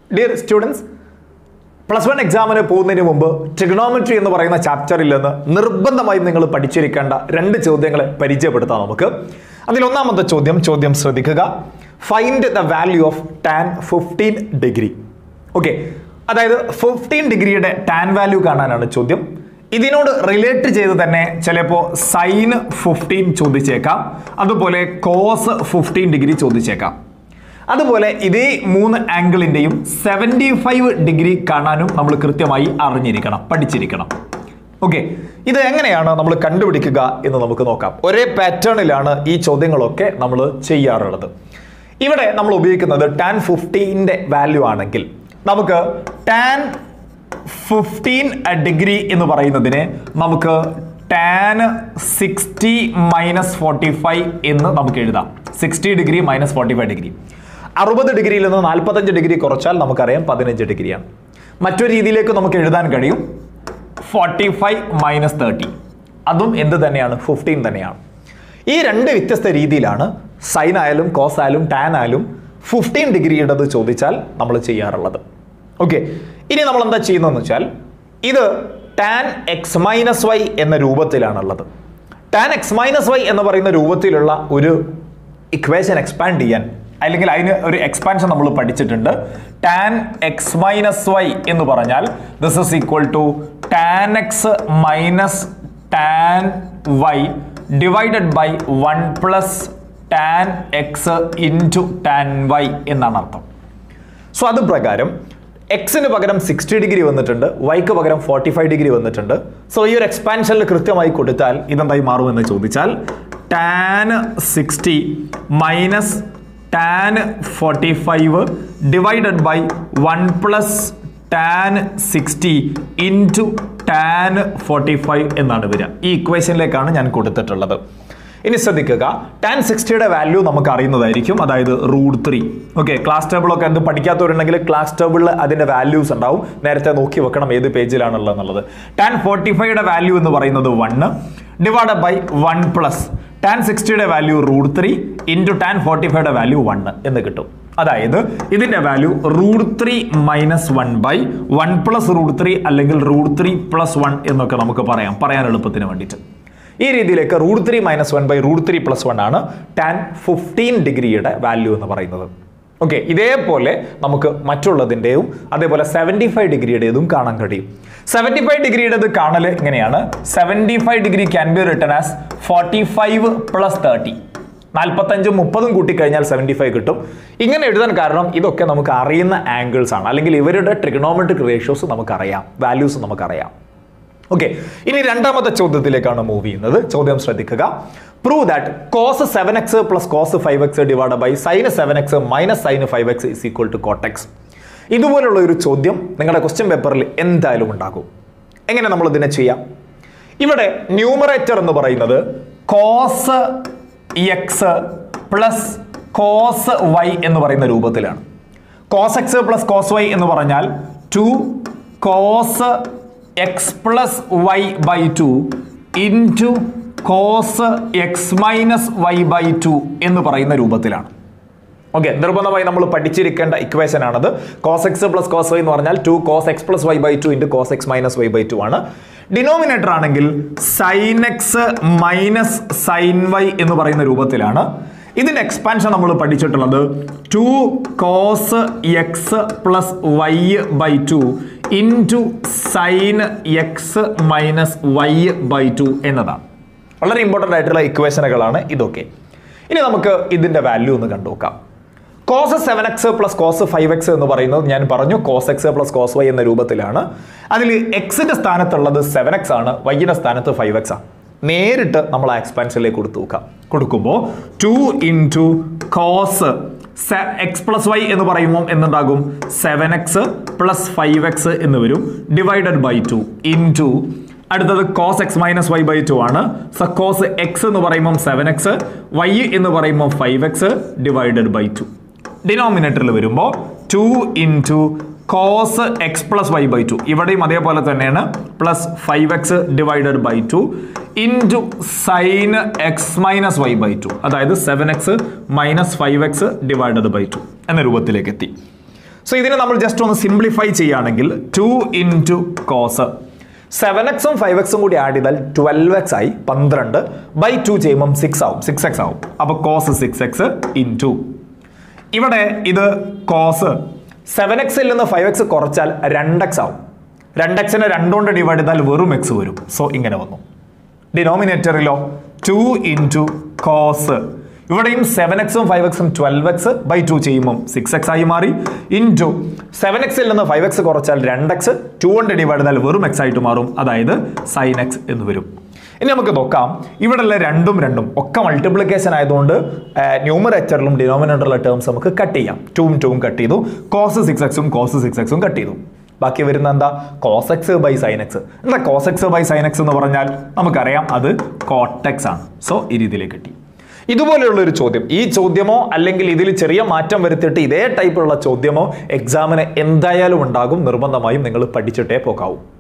dear students plus one എക്സാമിന് പോകുന്നതിന് മുമ്പ് ട്രിഗണോമെട്രി എന്ന് പറയുന്ന ചാപ്റ്ററിൽ നിന്ന് നിർബന്ധമായും നിങ്ങൾ പഠിച്ചിരിക്കേണ്ട രണ്ട് ചോദ്യങ്ങളെ പരിചയപ്പെടുത്താം നമുക്ക് അതിൽ ഒന്നാമത്തെ ചോദ്യം ചോദ്യം ശ്രദ്ധിക്കുക find the value of tan fifteen degree okay അതായത് ഫിഫ്റ്റീൻ ഡിഗ്രിയുടെ ടാൻ വാല്യൂ കാണാനാണ് ചോദ്യം ഇതിനോട് റിലേറ്റ് ചെയ്ത് തന്നെ ചിലപ്പോൾ സൈൻ ഫിഫ്റ്റീൻ ചോദിച്ചേക്കാം അതുപോലെ കോസ് ഫിഫ്റ്റീൻ ഡിഗ്രി ചോദിച്ചേക്കാം അതുപോലെ ഇതേ മൂന്ന് ആംഗിളിന്റെയും സെവൻറ്റി ഫൈവ് ഡിഗ്രി കാണാനും നമ്മൾ കൃത്യമായി അറിഞ്ഞിരിക്കണം പഠിച്ചിരിക്കണം ഓക്കെ ഇത് എങ്ങനെയാണ് നമ്മൾ കണ്ടുപിടിക്കുക എന്ന് നമുക്ക് നോക്കാം ഒരേ പാറ്റേണിലാണ് ഈ ചോദ്യങ്ങളൊക്കെ നമ്മൾ ചെയ്യാറുള്ളത് ഇവിടെ നമ്മൾ ഉപയോഗിക്കുന്നത് ടാൻ ഫിഫ്റ്റീൻ്റെ വാല്യൂ ആണെങ്കിൽ നമുക്ക് ടാൻ ഫിഫ്റ്റീൻ ഡിഗ്രി എന്ന് പറയുന്നതിനെ നമുക്ക് tan sixty minus forty five എന്ന് നമുക്ക് എഴുതാം sixty degree minus forty five degree അറുപത് ഡിഗ്രിയിൽ നിന്ന് നാൽപ്പത്തഞ്ച് ഡിഗ്രി കുറച്ചാൽ നമുക്കറിയാം പതിനഞ്ച് ഡിഗ്രിയാണ് മറ്റൊരു രീതിയിലേക്ക് നമുക്ക് എഴുതാൻ കഴിയും ഫോർട്ടി ഫൈവ് മൈനസ് തേർട്ടി അതും എന്ത് തന്നെയാണ് ഫിഫ്റ്റീൻ തന്നെയാണ് ഈ രണ്ട് വ്യത്യസ്ത രീതിയിലാണ് സൈൻ ആയാലും കോസ് ആയാലും ടാൻ ആയാലും ഫിഫ്റ്റീൻ ഡിഗ്രിയുടേത് ചോദിച്ചാൽ നമ്മൾ ചെയ്യാറുള്ളത് ഓക്കെ ഇനി നമ്മൾ എന്താ ചെയ്യുന്നതെന്ന് വെച്ചാൽ ഇത് ടാൻ എക്സ് മൈനസ് വൈ എന്ന രൂപത്തിലാണുള്ളത് ടാൻ എക്സ് മൈനസ് വൈ എന്ന് പറയുന്ന രൂപത്തിലുള്ള ഒരു ഇക്വേഷൻ എക്സ്പാൻഡ് ചെയ്യാൻ അല്ലെങ്കിൽ അതിന് ഒരു എക്സ്പാൻഷൻ നമ്മൾ പഠിച്ചിട്ടുണ്ട് ടാൻ എക്സ് മൈനസ് വൈ എന്ന് പറഞ്ഞാൽ this is equal to tan x minus tan y divided by one plus tan x into tan y എന്നാണ് അർത്ഥം സോ അത് പ്രകാരം എക്സിന് പകരം സിക്സ്റ്റി ഡിഗ്രി വന്നിട്ടുണ്ട് വൈക്ക് പകരം ഫോർട്ടി ഫൈവ് ഡിഗ്രി വന്നിട്ടുണ്ട് സോ ഈ ഒരു എക്സ്പാൻഷനിൽ കൃത്യമായി കൊടുത്താൽ ഇതെന്തായി മാറുമെന്ന് ചോദിച്ചാൽ tan sixty minus tan forty five divided by one plus tan sixty into tan forty five എന്നാണ് വരിക ഈ ഇക്വേഷനിലേക്കാണ് ഞാൻ കൊടുത്തിട്ടുള്ളത് ഇനി ശ്രദ്ധിക്കുക ടാൻ സിക്സ്റ്റിയുടെ വാല്യൂ നമുക്ക് അറിയുന്നതായിരിക്കും അതായത് റൂട്ട് ത്രീ ഓക്കെ ക്ലാസ് ടേബിളൊക്കെ എന്ത് പഠിക്കാത്തവരുണ്ടെങ്കിൽ ക്ലാസ് ടേബിളിൽ അതിന്റെ വാല്യൂസ് ഉണ്ടാവും നേരത്തെ നോക്കി വെക്കണം ഏത് പേജിലാണുള്ളത് എന്നുള്ളത് ടാൻ ഫോർട്ടി ഫൈവയുടെ വാല്യൂ എന്ന് പറയുന്നത് one divide by one plus tan സിക്സ്റ്റിയുടെ value root three into tan forty ഫൈവയുടെ വാല്യൂ വണ്ണ് എന്ന് കിട്ടും അതായത് ഇതിന്റെ value root three minus one by one plus root three അല്ലെങ്കിൽ റൂട്ട് ത്രീ പ്ലസ് വൺ എന്നൊക്കെ നമുക്ക് പറയാം പറയാൻ എളുപ്പത്തിന് വേണ്ടിയിട്ട് ഈ രീതിയിലേക്ക് root three minus one by root three plus one ആണ് ടാൻ ഫിഫ്റ്റീൻ ഡിഗ്രിയുടെ വാല്യൂ എന്ന് പറയുന്നത് ഓക്കെ ഇതേപോലെ നമുക്ക് മറ്റുള്ളതിൻ്റെയും അതേപോലെ സെവൻറ്റി ഫൈവ് ഡിഗ്രിയുടേതും കാണാൻ കഴിയും സെവൻറ്റി ഫൈവ് ഡിഗ്രിയുടേത് കാണൽ ഇങ്ങനെയാണ് seventy five degree can be written as forty five plus thirty നാൽപ്പത്തഞ്ചും മുപ്പതും കൂട്ടിക്കഴിഞ്ഞാൽ സെവൻറ്റി ഫൈവ് കിട്ടും ഇങ്ങനെ എഴുതാൻ കാരണം ഇതൊക്കെ നമുക്ക് അറിയുന്ന ആംഗിൾസ് ആണ് അല്ലെങ്കിൽ ഇവരുടെ ട്രിഗണോമെട്രിക് റേഷ്യോസ് നമുക്കറിയാം വാല്യൂസ് നമുക്കറിയാം ഓക്കെ ഇനി രണ്ടാമത്തെ ചോദ്യത്തിലേക്കാണ് മൂവ് ചെയ്യുന്നത് ചോദ്യം ശ്രദ്ധിക്കുക prove that cos seven x plus cos five x divide by sin seven x minus sin five x is equal to cot x ഇതുപോലുള്ള ഒരു ചോദ്യം നിങ്ങളുടെ ക്വസ്റ്റ്യൻ പേപ്പറിൽ എന്തായാലും ഉണ്ടാകും എങ്ങനെ നമ്മൾ ഇതിനെ ചെയ്യാം ഇവിടെ ന്യൂമറേറ്റർ എന്ന് പറയുന്നത് cos x plus cos y എന്ന് പറയുന്ന രൂപത്തിലാണ് cos x plus cos y എന്ന് പറഞ്ഞാൽ two cos x plus y by two into cos x minus y by two എന്ന് പറയുന്ന രൂപത്തിലാണ് ഓക്കെ നിർബന്ധമായി നമ്മൾ പഠിച്ചിരിക്കേണ്ട ഇക്വേഷൻ ആണത് cos x plus cos y എന്ന് പറഞ്ഞാൽ two cos x plus y by two into cos x minus y by two ആണ് ഡിനോമിനേറ്റർ ആണെങ്കിൽ sin x minus sine y എന്ന് പറയുന്ന രൂപത്തിലാണ് ഇതിന്റെ എക്സ്പാൻഷൻ നമ്മൾ പഠിച്ചിട്ടുള്ളത് two cos x plus y by two into sin x minus y by two എന്നതാണ് വളരെ ഇമ്പോർട്ടൻ്റ് ആയിട്ടുള്ള ഇക്വേഷനുകളാണ് ഇതൊക്കെ ഇനി നമുക്ക് ഇതിന്റെ വാല്യൂ ഒന്ന് കണ്ടുനോക്കാം cos seven x plus cos five x എന്ന് പറയുന്നത് ഞാൻ പറഞ്ഞു cos x plus cos y എന്ന രൂപത്തിലാണ് അതിൽ എക്സിന്റെ സ്ഥാനത്തുള്ളത് സെവൻ എക്സ് ആണ് വൈയുടെ സ്ഥാനത്ത് ഫൈവ് എക്സ് ആണ് നേരിട്ട് നമ്മൾ ആ എക്സ്പാൻഷനിലേക്ക് കൊടുത്തു നോക്കാം കൊടുക്കുമ്പോൾ two into cos x plus y എന്ന് പറയുമ്പോൾ എന്തുണ്ടാകും seven x plus five x എന്ന് വരും ഡിവൈഡഡ് ബൈ ടു ഇൻറ്റു അടുത്തത് cos x minus y by two ആണ് സോ കോസ് എക്സ് എന്ന് പറയുമ്പോൾ സെവൻ എക്സ് വൈ എന്ന് പറയുമ്പോൾ five x divided by two ഡിനോമിനേറ്ററിൽ വരുമ്പോൾ two into cos x plus y by two ഇവിടെയും അതേപോലെ തന്നെയാണ് plus five x divided by two into sin x minus y by two അതായത് seven x minus five x divided by two എന്ന രൂപത്തിലേക്ക് എത്തി so ഇതിനെ നമ്മൾ ജസ്റ്റ് ഒന്ന് സിംപ്ലിഫൈ ചെയ്യുകയാണെങ്കിൽ ടു ഇൻറ്റു കോസ് സെവൻ എക്സും ഫൈവ് എക്സും കൂടി ആഡ് ചെയ്താൽ ട്വൽവ് എക്സ് ആയി പന്ത്രണ്ട് ബൈ ടു ചെയ്യുമ്പം സിക്സ് ആവും സിക്സ് എക്സ് ആവും അപ്പോൾ cos six x in two ഇവിടെ ഇത് കോസ് സെവൻ എക്സിൽ നിന്ന് ഫൈവ് എക്സ് കുറച്ചാൽ രണ്ട് എക്സ് ആവും രണ്ട് എക്സിനെ രണ്ടുകൊണ്ട് ഡിവൈഡ് ചെയ്താൽ വെറും എക്സ് വരും സോ ഇങ്ങനെ വന്നു ഡിനോമിനേറ്ററിലോ ടു ഇൻറ്റു കോസ് ഇവിടെയും സെവൻ എക്സും ഫൈവ് എക്സും ട്വൽവ് എക്സ് ബൈ ടു ചെയ്യുമ്പോൾ സിക്സ് എക്സ് ആയി മാറി ഇൻറ്റു സെവൻ എക്സിൽ നിന്ന് ഫൈവ് എക്സ് കുറച്ചാൽ രണ്ട് എക്സ് ടു കൊണ്ട് ഡിവൈഡ് ചെയ്താൽ വെറും എക്സ് ആയിട്ട് മാറും അതായത് സൈൻ എക്സ് എന്ന് വരും ഇനി നമുക്ക് നോക്കാം ഇവിടെയുള്ള രണ്ടും രണ്ടും ഒക്കെ മൾട്ടിപ്ലിക്കേഷൻ ആയതുകൊണ്ട് ന്യൂമറേറ്ററിലും ഡിനോമിനേറ്ററിലുള്ള ടേംസ് നമുക്ക് കട്ട് ചെയ്യാം ടൂം ടൂം കട്ട് ചെയ്തു കോസ് സിക്സ് എക്സും കോസ് സിക്സ് എക്സും കട്ട് ചെയ്തു ബാക്കി വരുന്ന എന്താ cos x by sin x എന്താ cos x by sin x എന്ന് പറഞ്ഞാൽ നമുക്കറിയാം അത് കോട്ടെക്സ് ആണ് സോ ഈ രീതിയിലേക്ക് കിട്ടി ഇതുപോലെയുള്ള ഒരു ചോദ്യം ഈ ചോദ്യമോ അല്ലെങ്കിൽ ഇതിൽ ചെറിയ മാറ്റം വരുത്തിയിട്ട് ഇതേ ടൈപ്പിലുള്ള ചോദ്യമോ എക്സാമിന് എന്തായാലും ഉണ്ടാകും നിർബന്ധമായും നിങ്ങൾ പഠിച്ചിട്ടേ പോകാവൂ